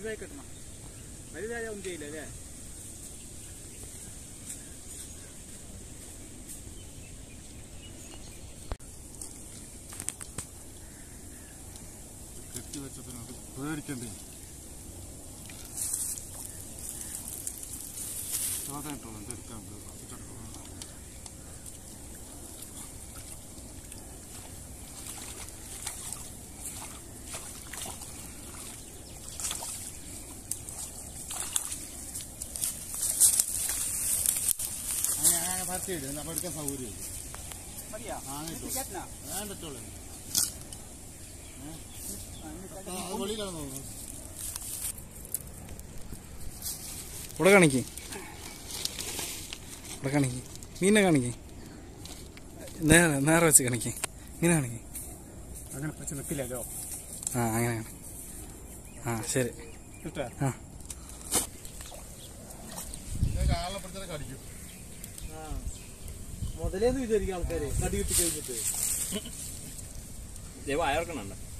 വലുതായി കിട്ടണം വലുതായ ഒന്നും ചെയ്യില്ല അല്ലേ കെട്ടി വെച്ചതിന് അത് പേടിക്കണ്ടേ അതായിട്ടോ എന്തെടുക്കാൻ അങ്ങനെ അങ്ങനെ പറ്റിയിട്ട് നമ്മൾ എടുക്കാൻ സൗകര്യം മതിയാ അങ്ങനെ ഇട്ടോ കേട്ടനാ വേണ്ടത്തോളെ വെളിയിലാണ് തോന്നുന്നു ഇവിടെ കാണിക്ക് ഇവിടെ കാണിക്ക് മീനെ കാണിക്ക് നേരെ നേരെ വെച്ച് കാണിക്ക് മീനെ കാണിക്ക് അങ്ങനെ പച്ച നിൽക്കില്ലല്ലോ ആ അങ്ങനെ കാണി ആ ശരി കിട്ടാ ആ പിന്നെ ആളെ പിടിച്ചാൽ കടിക്കും മുതലേന്ന് വിചാരിക്കും ആൾക്കാര് കടി കിട്ടി കഴിഞ്ഞിട്ട് ദൈവം അയർക്കണുണ്ട്